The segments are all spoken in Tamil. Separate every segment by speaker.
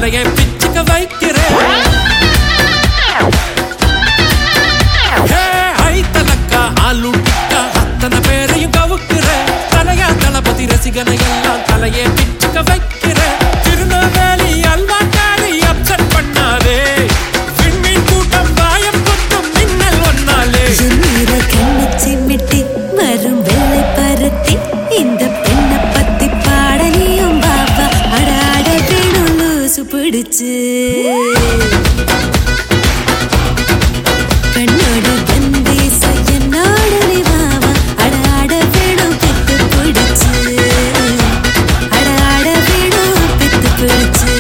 Speaker 1: தலையை பிச்சுக்க வைக்கிறேன் ஹே, ஐத்தலக்கா, ஆளுட்டிக்கா, அத்தனை பேரையும் கவுக்கிறேன். தலையா தளபதி ரசிகனை எல்லாம் தலையே பிச்சுக்க வைக்கிறேன். திருநெல்வேலி அல்வாக்காரி upset பண்ணாதே. விண்மீன் கூட்டம் வாயம் கொட்டும் மின்னல் ஒன்னாலே.
Speaker 2: எண்ணீர கண்ணு சிமிட்டி வரும் வெள்ளை பருத்தி இந்த பெண்ணை பத்தி பாடலியும் பாப்பா அட அட வேணும் லூசு பிடிச்சு கண்ணோடு கந்தி என்னோடு நீ வாவா அட அட வேணும் பித்து பிடிச்சு அட அட வேணும் பித்து பிடிச்சு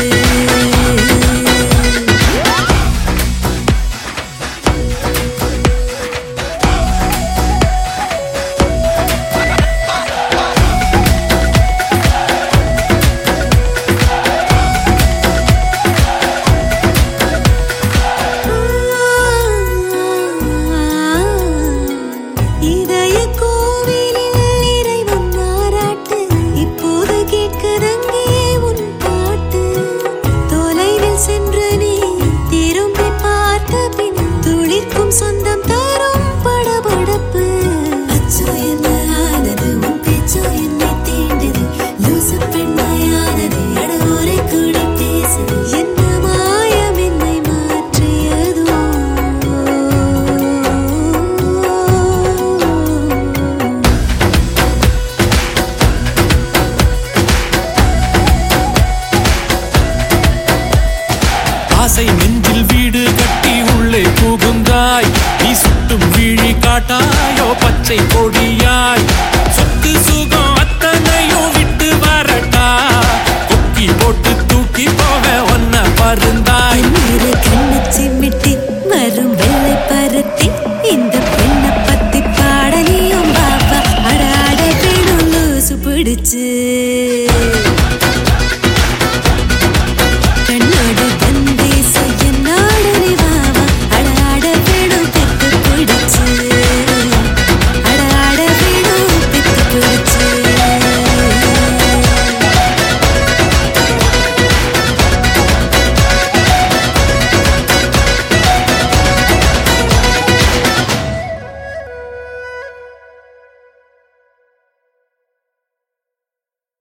Speaker 2: இதய கோவிலில் இறைவன் நாராட்டு இப்போது கேட்குதங்கே உன் பாட்டு தொலைவில் சென்று நீ திரும்பி பார்த்த பின் துளிர்க்கும் சொந்தம் தரும் படபடப்பு அச்சோ என்ன ஆனது உன் பேச்சோ என்னை தீண்டது லூசு பெண்மையானது அட ஒரே கூடி பேசுது என்ன மாயம் என்னை மாற்றியதோ
Speaker 1: ஆசை நெஞ்சில் வீடு கட்டி உள்ளே புகுந்தாய் நீ சுட்டும் விழி காட்டாயோ பச்சை கொடியாய்